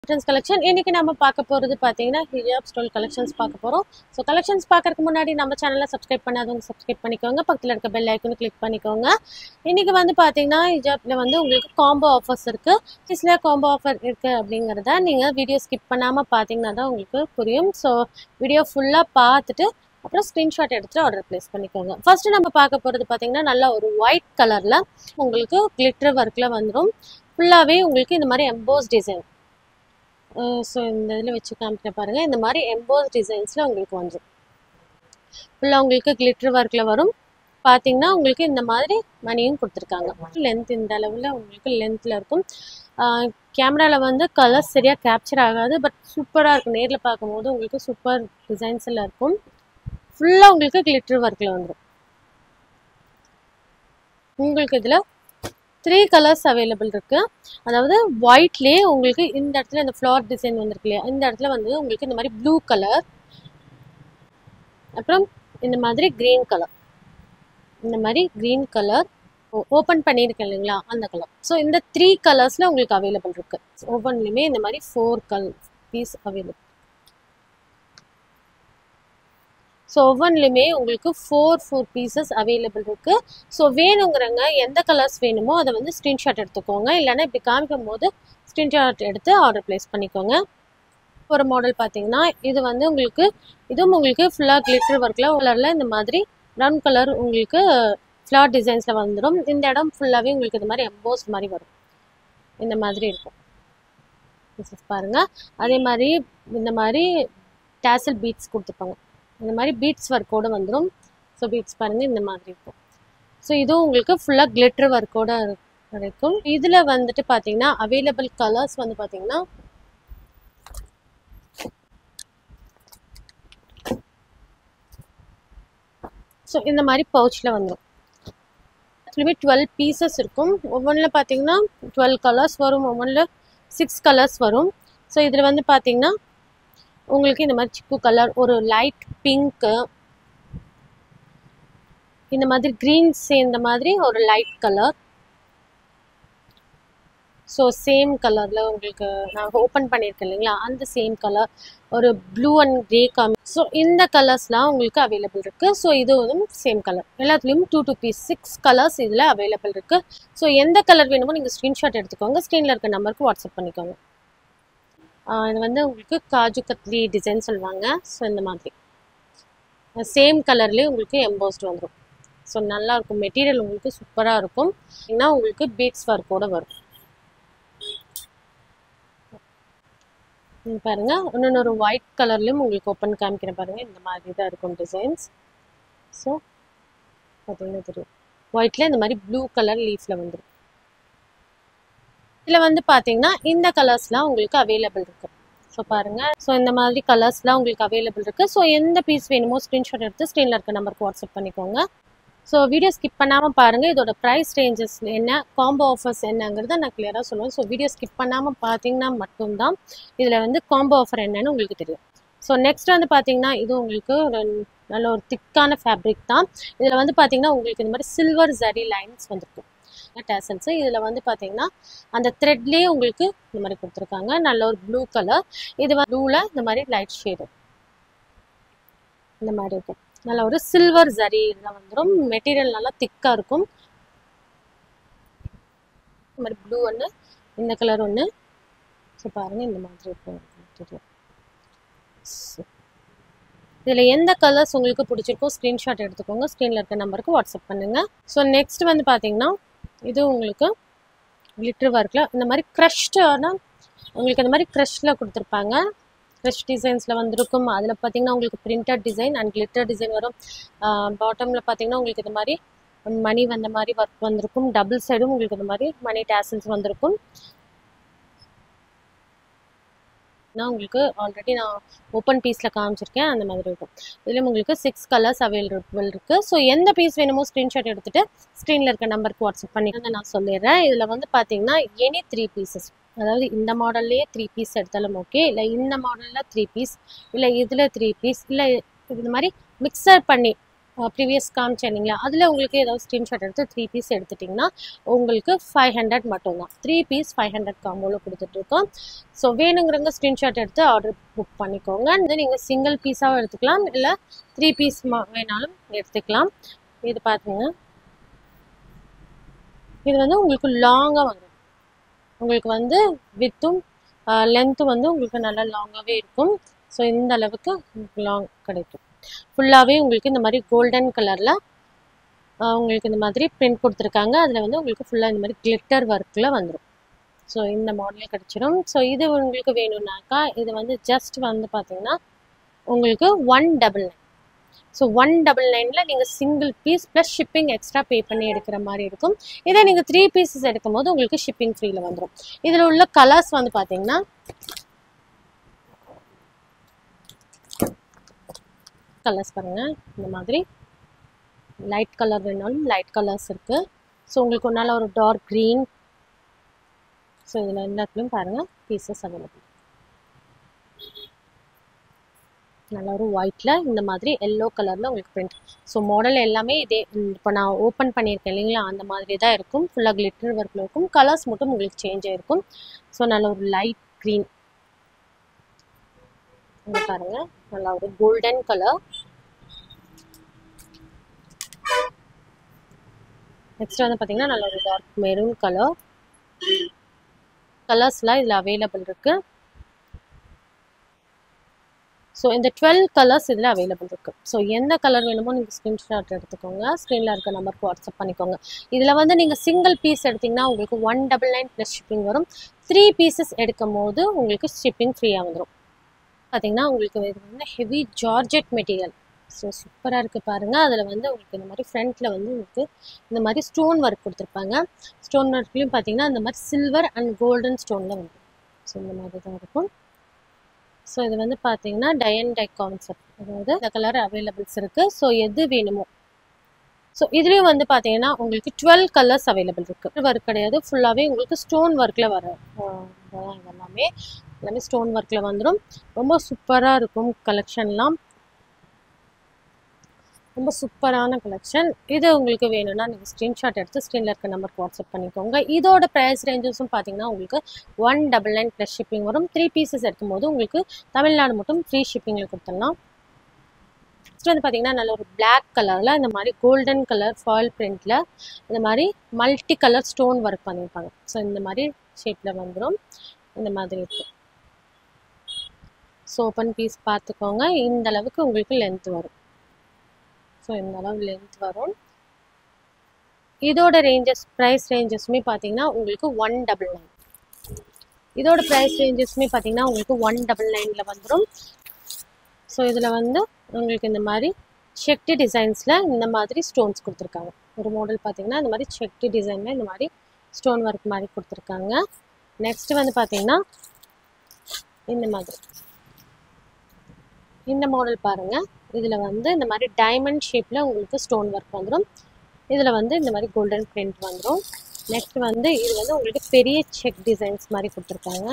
collections collection இன்னைக்கு நம்ம பார்க்க போகிறது பார்த்தீங்கன்னா ஹிஜாப் ஸ்டோல் கலெக்ஷன்ஸ் பார்க்க போகிறோம் ஸோ கலெக்ஷன்ஸ் பார்க்கறதுக்கு முன்னாடி நம்ம சேனலை சப்ஸ்கிரைப் பண்ணாதவங்க சப்ஸ்கிரைப் பண்ணிக்கோங்க பக்கத்தில் இருக்க பெல் ஐக்கனை கிளிக் பண்ணிக்கோங்க இன்னைக்கு வந்து பார்த்தீங்கன்னா ஹிஜாப்ல வந்து உங்களுக்கு காம்போ ஆஃபர்ஸ் இருக்குது இதில் காம்போ ஆஃபர் இருக்குது அப்படிங்கிறத நீங்கள் வீடியோ ஸ்கிப் பண்ணாமல் பார்த்தீங்கன்னா தான் உங்களுக்கு புரியும் ஸோ வீடியோ ஃபுல்லாக பார்த்துட்டு அப்புறம் ஸ்க்ரீன்ஷாட் எடுத்துட்டு ஆர்டர் ப்ளேஸ் பண்ணிக்கோங்க ஃபர்ஸ்ட் நம்ம பார்க்க போகிறது பார்த்தீங்கன்னா நல்லா ஒரு ஒயிட் கலரில் உங்களுக்கு கிளிட்டர் ஒர்க்கில் வந்துடும் ஃபுல்லாகவே உங்களுக்கு இந்த மாதிரி எம்போஸ் டிசைன் ஸோ இந்த இதில் வச்சு காமிக்க பாருங்கள் இந்த மாதிரி எம்போஸ் டிசைன்ஸில் உங்களுக்கு வந்துடும் ஃபுல்லாக உங்களுக்கு கிளிட்டர் ஒர்க்கில் வரும் பார்த்தீங்கன்னா உங்களுக்கு இந்த மாதிரி மணியும் கொடுத்துருக்காங்க லென்த் இந்த அளவில் உங்களுக்கு லென்த்தில் இருக்கும் கேமராவில் வந்து கலர்ஸ் சரியாக கேப்சர் ஆகாது பட் சூப்பராக இருக்கும் நேரில் பார்க்கும்போது உங்களுக்கு சூப்பர் டிசைன்ஸில் இருக்கும் ஃபுல்லாக உங்களுக்கு கிளிட்டர் ஒர்க்கில் வந்துடும் உங்களுக்கு இதில் த்ரீ கலர்ஸ் அவைலபிள் இருக்குது அதாவது ஒயிட்லேயே உங்களுக்கு இந்த இடத்துல இந்த ஃப்ளவர் டிசைன் வந்திருக்கு இல்லையா இந்த இடத்துல வந்து உங்களுக்கு இந்த மாதிரி ப்ளூ கலர் அப்புறம் இந்த மாதிரி க்ரீன் கலர் இந்த மாதிரி க்ரீன் கலர் ஓப்பன் பண்ணியிருக்கேன் இல்லைங்களா அந்த கலர் ஸோ இந்த த்ரீ கலர்ஸில் உங்களுக்கு அவைலபிள் இருக்குது ஒவ்வொன்றுலையுமே இந்த மாதிரி four colour piece available so ஒவ்வொன்றுலையுமே உங்களுக்கு ஃபோர் ஃபோர் பீசஸ் அவைலபிள் இருக்குது ஸோ வேணுங்கிறவங்க எந்த கலர்ஸ் வேணுமோ அதை வந்து ஸ்க்ரீன்ஷாட் எடுத்துக்கோங்க இல்லைன்னா இப்படி காமிக்கும் போது ஸ்க்ரீன்ஷாட் எடுத்து ஆர்டர் ப்ளேஸ் பண்ணிக்கோங்க ஒரு மாடல் பார்த்தீங்கன்னா இது வந்து உங்களுக்கு இதுவும் உங்களுக்கு ஃபுல்லாக கிளிட்டர் ஒர்க்கில் கலரில் இந்த மாதிரி ப்ரௌன் கலர் உங்களுக்கு ஃப்ளார் டிசைன்ஸில் வந்துடும் இந்த இடம் ஃபுல்லாகவே உங்களுக்கு இந்த மாதிரி எம்போஸ்ட் மாதிரி வரும் இந்த மாதிரி இருக்கும் பாருங்கள் அதே மாதிரி இந்த மாதிரி டேசல் பீட்ஸ் கொடுத்துருப்பாங்க இந்த மாதிரி பீட்ஸ் ஒர்க்கோடு வந்துடும் ஸோ பீட்ஸ் பாருங்கள் இந்த மாதிரி இருக்கும் ஸோ இதுவும் உங்களுக்கு ஃபுல்லாக கிளிட்டர் ஒர்க்கோட இருக்கும் இதில் வந்துட்டு பார்த்தீங்கன்னா அவைலபிள் கலர்ஸ் வந்து பார்த்தீங்கன்னா ஸோ இந்த மாதிரி பவுச்சில் வந்துடும் ஆக்சுவலி டுவெல் பீசஸ் இருக்கும் ஒவ்வொன்றில் பார்த்தீங்கன்னா டுவெல் கலர்ஸ் வரும் ஒவ்வொன்றில் சிக்ஸ் கலர்ஸ் வரும் ஸோ இதில் வந்து பார்த்தீங்கன்னா உங்களுக்கு இந்த மாதிரி சிக்கு கலர் ஒரு லைட் பிங்க்கு இந்த மாதிரி க்ரீன் சேர்ந்த மாதிரி ஒரு லைட் கலர் ஸோ சேம் கலரில் உங்களுக்கு நான் ஓப்பன் பண்ணியிருக்கேன் இல்லைங்களா அந்த சேம் கலர் ஒரு ப்ளூ அண்ட் க்ரே காமி ஸோ இந்த கலர்ஸ்லாம் உங்களுக்கு அவைலபிள் இருக்குது ஸோ இது வந்து சேம் கலர் எல்லாத்துலேயும் two two piece six colours இதில் அவைலபிள் இருக்குது ஸோ எந்த கலர் வேணுமோ நீங்கள் ஸ்க்ரீன்ஷாட் எடுத்துக்கோங்க ஸ்க்ரீனில் இருக்க நம்பருக்கு வாட்ஸ்அப் பண்ணிக்கோங்க இது வந்து உங்களுக்கு காஜு கத்லி டிசைன் சொல்லுவாங்க ஸோ இந்த மாதிரி சேம் கலர்லேயே உங்களுக்கு எம்போஸ்ட் வந்துடும் ஸோ நல்லாயிருக்கும் மெட்டீரியல் உங்களுக்கு சூப்பராக இருக்கும் ஏன்னா உங்களுக்கு பீட்ஸ் ஒர்க்கோட வரும் பாருங்க இன்னொன்று ஒரு ஒயிட் கலர்லேயும் உங்களுக்கு ஓப்பன் காமிக்கிறேன் பாருங்க இந்த மாதிரி தான் இருக்கும் டிசைன்ஸ் ஸோ பார்த்தீங்கன்னா தெரியும் ஒயிட்ல இந்த மாதிரி ப்ளூ கலர் லீஃப்ல வந்துடும் இதில் வந்து பார்த்தீங்கன்னா இந்த கலர்ஸ்லாம் உங்களுக்கு அவைலபிள் இருக்கு ஸோ பாருங்க ஸோ இந்த மாதிரி கலர்ஸ்லாம் உங்களுக்கு அவைலபிள் இருக்கு ஸோ எந்த பீஸ் வேணுமோ ஸ்க்ரீன்ஷாட் எடுத்து ஸ்க்ரீனில் இருக்க நம்பருக்கு வாட்ஸ்அப் பண்ணிக்கோங்க ஸோ வீடியோ ஸ்கிப் பண்ணாமல் பாருங்கள் இதோட ப்ரைஸ் ரேஞ்சஸ் என்ன காம்போ ஆஃபர்ஸ் என்னங்கிறத நான் கிளியராக சொல்லுவேன் ஸோ வீடியோ ஸ்கிப் பண்ணாமல் பார்த்தீங்கன்னா மட்டும்தான் இதில் வந்து காம்போ ஆஃபர் என்னன்னு உங்களுக்கு தெரியும் ஸோ நெக்ஸ்ட் வந்து பார்த்தீங்கன்னா இது உங்களுக்கு நல்ல ஒரு திக்கான ஃபேப்ரிக் தான் இதில் வந்து பார்த்தீங்கன்னா உங்களுக்கு இந்த மாதிரி சில்வர் ஜரி லைன்ஸ் வந்துருக்கும் டேசல்ஸு இதில் வந்து பார்த்தீங்கன்னா அந்த த்ரெட்லேயே உங்களுக்கு இந்த மாதிரி கொடுத்துருக்காங்க நல்ல ஒரு ப்ளூ கலர் இது வந்து ப்ளூவில் இந்த மாதிரி லைட் ஷேடு இந்த மாதிரி இருக்கும் நல்ல ஒரு சில்வர் ஜரி இதில் வந்துடும் மெட்டீரியல் நல்லா திக்காக இருக்கும் இந்த மாதிரி ப்ளூ ஒன்று இந்த கலர் ஒன்று ஸோ பாருங்கள் இந்த மாதிரி இருக்கும் மெட்டீரியல் இதில் எந்த கலர்ஸ் உங்களுக்கு பிடிச்சிருக்கோ ஸ்க்ரீன்ஷாட் எடுத்துக்கோங்க ஸ்க்ரீனில் இருக்க நம்பருக்கு வாட்ஸ்அப் பண்ணுங்கள் ஸோ நெக்ஸ்ட் வந்து பார்த்தீங்கன்னா இது உங்களுக்கு கிளிட்டர் ஒர்க்கில் இந்த மாதிரி க்ரஷ்டான உங்களுக்கு இந்த மாதிரி க்ரஷ்டில் கொடுத்துருப்பாங்க க்ரஷ் டிசைன்ஸில் வந்திருக்கும் அதில் பார்த்தீங்கன்னா உங்களுக்கு printed design and glitter design வரும் பாட்டமில் பார்த்தீங்கன்னா உங்களுக்கு இந்த மாதிரி மணி வந்த மாதிரி ஒர்க் வந்திருக்கும் டபுள் சைடும் உங்களுக்கு இந்த மாதிரி மணி டேசல்ஸ் வந்திருக்கும் நான் உங்களுக்கு ஆல்ரெடி நான் ஓப்பன் பீஸில் காமிச்சிருக்கேன் அந்த மாதிரி இருக்கும் இதில் உங்களுக்கு சிக்ஸ் கலர்ஸ் அவைலபிள் இருக்குது ஸோ எந்த பீஸ் வேணுமோ ஸ்க்ரீன்ஷாட் எடுத்துகிட்டு ஸ்க்ரீனில் இருக்க நம்பருக்கு வாட்ஸ்அப் பண்ணி நான் சொல்லிடுறேன் இதில் வந்து பார்த்தீங்கன்னா எனி த்ரீ பீசஸ் அதாவது இந்த மாடல்லையே த்ரீ பீஸ் எடுத்தாலும் ஓகே இல்லை இந்த மாடலில் த்ரீ பீஸ் இல்லை இதில் த்ரீ பீஸ் இல்லை இந்த மாதிரி மிக்சர் பண்ணி ப்ரீவியஸ் காமிச்சேனிங்களா அதில் உங்களுக்கு ஏதாவது ஸ்க்ரீன்ஷாட் எடுத்து த்ரீ பீஸ் எடுத்துட்டிங்கன்னா உங்களுக்கு ஃபைவ் ஹண்ட்ரட் மட்டும்தான் த்ரீ பீஸ் ஃபைவ் ஹண்ட்ரட் காம்போவில் கொடுத்துட்ருக்கோம் ஸோ வேணுங்கிறவங்க ஸ்க்ரீன்ஷாட் எடுத்து ஆர்டர் புக் பண்ணிக்கோங்க இது நீங்கள் சிங்கிள் பீஸாகவும் எடுத்துக்கலாம் இல்லை த்ரீ பீஸ் வேணாலும் எடுத்துக்கலாம் இது பார்த்துங்க இது வந்து உங்களுக்கு லாங்காக வந்துடும் உங்களுக்கு வந்து வித்தும் லென்த்தும் வந்து உங்களுக்கு நல்லா லாங்காகவே இருக்கும் ஸோ இந்த அளவுக்கு லாங் கிடைக்கும் ஃபுல்லாகவே உங்களுக்கு இந்த மாதிரி கோல்டன் கலரில் உங்களுக்கு இந்த மாதிரி பிரிண்ட் கொடுத்துருக்காங்க அதில் வந்து உங்களுக்கு ஃபுல்லாக இந்த மாதிரி கிளிட்டர் ஒர்க்கில் வந்துடும் ஸோ இந்த மாடல் கிடச்சிரும் ஸோ இது உங்களுக்கு வேணும்னாக்கா இது வந்து ஜஸ்ட் வந்து பார்த்தீங்கன்னா உங்களுக்கு one double nine so one double நைனில் நீங்கள் single piece plus shipping extra pay பண்ணி எடுக்கிற மாதிரி இருக்கும் இதே நீங்கள் த்ரீ பீசஸ் எடுக்கும் போது உங்களுக்கு ஷிப்பிங் ஃப்ரீயில் வந்துடும் இதில் உள்ள கலர்ஸ் வந்து பார்த்தீங்கன்னா கலர்ஸ் பாருங்கள் இந்த மாதிரி லைட் கலர் வேணாலும் லைட் கலர்ஸ் இருக்குது ஸோ உங்களுக்கு ஒரு நாள் ஒரு டார்க் க்ரீன் ஸோ இதில் எல்லாத்துலேயும் பாருங்கள் பீசஸ் அவைலபிள் நல்ல ஒரு ஒயிட்டில் இந்த மாதிரி எல்லோ கலரில் உங்களுக்கு பிரிண்ட் ஸோ மாடல் எல்லாமே இதே இப்போ நான் ஓப்பன் பண்ணியிருக்கேன் இல்லைங்களா அந்த மாதிரி தான் இருக்கும் ஃபுல்லாக கிளிட்டர் ஒர்க்கில் இருக்கும் கலர்ஸ் மட்டும் உங்களுக்கு சேஞ்ச் ஆகிருக்கும் ஸோ நல்ல ஒரு லைட் க்ரீன் இங்கே பாருங்கள் நல்லா ஒரு கோல்டன் கலர் நெக்ஸ்ட் வந்து பார்த்தீங்கன்னா நல்ல ஒரு டார்க் மெரூன் கலர் கலர்ஸ்லாம் இதில் அவைலபிள் இருக்குது ஸோ இந்த டுவெல் கலர்ஸ் இதில் அவைலபிள் இருக்குது ஸோ எந்த கலர் வேணுமோ நீங்கள் ஸ்க்ரீன்ஷாட் எடுத்துக்கோங்க ஸ்க்ரீனில் இருக்க நம்பருக்கு வாட்ஸ்அப் பண்ணிக்கோங்க இதில் வந்து நீங்கள் சிங்கிள் பீஸ் எடுத்திங்கன்னா உங்களுக்கு one double nine plus shipping வரும் த்ரீ பீசஸ் எடுக்கும் போது உங்களுக்கு ஷிப்பிங் ஃப்ரீயாக வந்துடும் பார்த்தீங்கன்னா உங்களுக்கு இது வந்து ஹெவி ஜார்ஜெட் மெட்டீரியல் ஸோ சூப்பராக இருக்குது பாருங்கள் அதில் வந்து உங்களுக்கு இந்த மாதிரி ஃப்ரண்ட்டில் வந்து உங்களுக்கு இந்த மாதிரி ஸ்டோன் ஒர்க் கொடுத்துருப்பாங்க ஸ்டோன் ஒர்க்லேயும் பார்த்தீங்கன்னா இந்த மாதிரி சில்வர் அண்ட் கோல்டன் ஸ்டோனில் வந்து ஸோ இந்த மாதிரி தான் இருக்கும் ஸோ இது வந்து பார்த்தீங்கன்னா டை அண்ட் டை கான்செப்ட் அதாவது இந்த கலர் அவைலபிள்ஸ் இருக்குது ஸோ எது வேணுமோ ஸோ இதுலேயும் வந்து பார்த்தீங்கன்னா உங்களுக்கு டுவெல் கலர்ஸ் அவைலபிள் இருக்குது ஒர்க் கிடையாது ஃபுல்லாகவே உங்களுக்கு ஸ்டோன் ஒர்க்கில் வர எல்லாமே எல்லாமே ஸ்டோன் ஒர்க்கில் வந்துடும் ரொம்ப சூப்பராக இருக்கும் கலெக்ஷன்லாம் ரொம்ப சூப்பரான கலெக்ஷன் இது உங்களுக்கு வேணும்னா நீங்கள் ஸ்க்ரீன்ஷாட் எடுத்து ஸ்க்ரீனில் இருக்க நம்பருக்கு வாட்ஸ்அப் பண்ணிக்கோங்க இதோட ப்ரைஸ் ரேஞ்சஸும் பார்த்தீங்கன்னா உங்களுக்கு one double nine plus shipping வரும் த்ரீ பீசஸ் எடுக்கும்போது உங்களுக்கு தமிழ்நாடு மட்டும் ஃப்ரீ ஷிப்பிங்கில் கொடுத்துடலாம் நெக்ஸ்ட் வந்து பார்த்தீங்கன்னா நல்ல ஒரு பிளாக் கலரில் இந்த மாதிரி கோல்டன் கலர் ஃபாயில் பிரிண்டில் இந்த மாதிரி மல்டி கலர் ஸ்டோன் ஒர்க் பண்ணியிருப்பாங்க ஸோ இந்த மாதிரி ஷேப்பில் வந்துடும் இந்த மாதிரி இருக்குது ஸோ ஓப்பன் பீஸ் பார்த்துக்கோங்க இந்த அளவுக்கு உங்களுக்கு லென்த் வரும் ஸோ இந்த அளவு லென்த் வரும் இதோட ரேஞ்சஸ் ப்ரைஸ் ரேஞ்சஸுமே பார்த்தீங்கன்னா உங்களுக்கு ஒன் டபுள் நைன் இதோட ப்ரைஸ் ரேஞ்சஸுமே பார்த்தீங்கன்னா உங்களுக்கு ஒன் டபுள் நைனில் வந்துடும் ஸோ இதில் வந்து உங்களுக்கு இந்த மாதிரி செக்டு டிசைன்ஸில் இந்த மாதிரி ஸ்டோன்ஸ் கொடுத்துருக்காங்க ஒரு மாடல் பார்த்தீங்கன்னா இந்த மாதிரி செக்டு டிசைனில் இந்த மாதிரி ஸ்டோன் ஒர்க் மாதிரி கொடுத்துருக்காங்க நெக்ஸ்ட் வந்து பார்த்தீங்கன்னா இந்த மாதிரி இந்த மாடல் பாருங்கள் இதில் வந்து இந்த மாதிரி டைமண்ட் ஷேப்பில் உங்களுக்கு ஸ்டோன் ஒர்க் வந்துடும் இதில் வந்து இந்த மாதிரி கோல்டன் பிரிண்ட் வந்துடும் நெக்ஸ்ட் வந்து இது வந்து உங்களுக்கு பெரிய செக் டிசைன்ஸ் மாதிரி கொடுத்துருக்காங்க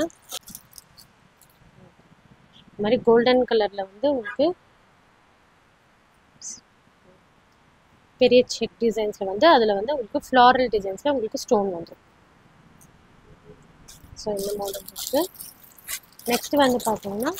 இந்த மாதிரி கோல்டன் கலரில் வந்து உங்களுக்கு பெரிய செக் டிசைன்ஸில் வந்து அதில் வந்து உங்களுக்கு ஃப்ளாரல் டிசைன்ஸில் உங்களுக்கு ஸ்டோன் வந்துடும் ஸோ இந்த மாடல் இருக்குது நெக்ஸ்ட் வந்து பார்த்தோம்னா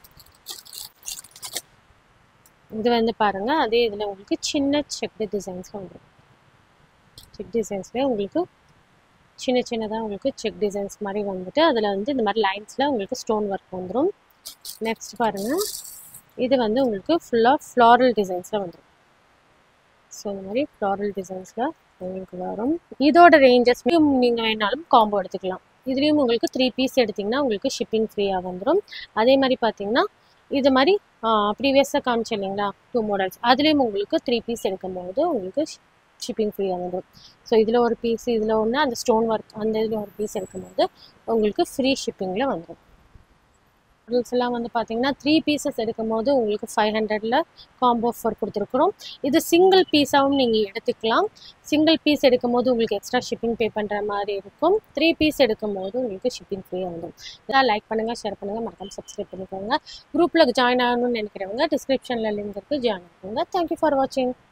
இது வந்து பாருங்க அதே இதில் உங்களுக்கு சின்ன செக் டிசைன்ஸில் வந்துடும் செக் டிசைன்ஸ்லேயே உங்களுக்கு சின்ன சின்னதாக உங்களுக்கு செக் டிசைன்ஸ் மாதிரி வந்துட்டு அதில் வந்து இந்த மாதிரி லைன்ஸில் உங்களுக்கு ஸ்டோன் ஒர்க் வந்துடும் நெக்ஸ்ட் பாருங்கள் இது வந்து உங்களுக்கு ஃபுல்லாக ஃப்ளாரல் டிசைன்ஸில் வந்துடும் ஸோ இந்த மாதிரி ஃப்ளாரல் டிசைன்ஸில் உங்களுக்கு வரும் இதோட ரேஞ்சஸ் நீங்கள் வேணாலும் காம்போ எடுத்துக்கலாம் இதுலேயும் உங்களுக்கு த்ரீ பீஸ் எடுத்திங்கன்னா உங்களுக்கு ஷிப்பிங் ஃப்ரீயாக வந்துடும் அதே மாதிரி பார்த்தீங்கன்னா இது மாதிரி ப்ரீவியஸாக காமிச்சேன் இல்லைங்களா டூ மாடல்ஸ் அதுலேயும் உங்களுக்கு த்ரீ பீஸ் எடுக்கும்போது உங்களுக்கு ஷிப்பிங் ஃப்ரீயாக வந்துடும் ஸோ இதில் ஒரு பீஸ் இதில் ஒன்று அந்த ஸ்டோன் ஒர்க் அந்த இதில் ஒரு பீஸ் எடுக்கும்போது உங்களுக்கு ஃப்ரீ ஷிப்பிங்கில் வந்துடும் மாடல்ஸ் எல்லாம் வந்து பார்த்தீங்கன்னா த்ரீ பீசஸ் எடுக்கும்போது உங்களுக்கு ஃபைவ் ஹண்ட்ரடில் காம்போ ஆஃபர் கொடுத்துருக்குறோம் இது சிங்கிள் பீஸாகவும் நீங்கள் எடுத்துக்கலாம் சிங்கிள் பீஸ் எடுக்கும்போது உங்களுக்கு எக்ஸ்ட்ரா ஷிப்பிங் பே பண்ணுற மாதிரி இருக்கும் த்ரீ பீஸ் எடுக்கும்போது உங்களுக்கு ஷிப்பிங் ஃப்ரீயாக வந்துடும் இதெல்லாம் லைக் பண்ணுங்கள் ஷேர் பண்ணுங்கள் மறக்காம சப்ஸ்கிரைப் பண்ணிக்கோங்க குரூப்பில் ஜாயின் ஆகணும்னு நினைக்கிறவங்க டிஸ்கிரிப்ஷனில் லிங்க் இருக்குது ஜாயின் ஆகுங்க தேங்க்யூ ஃபார் வாட்சிங்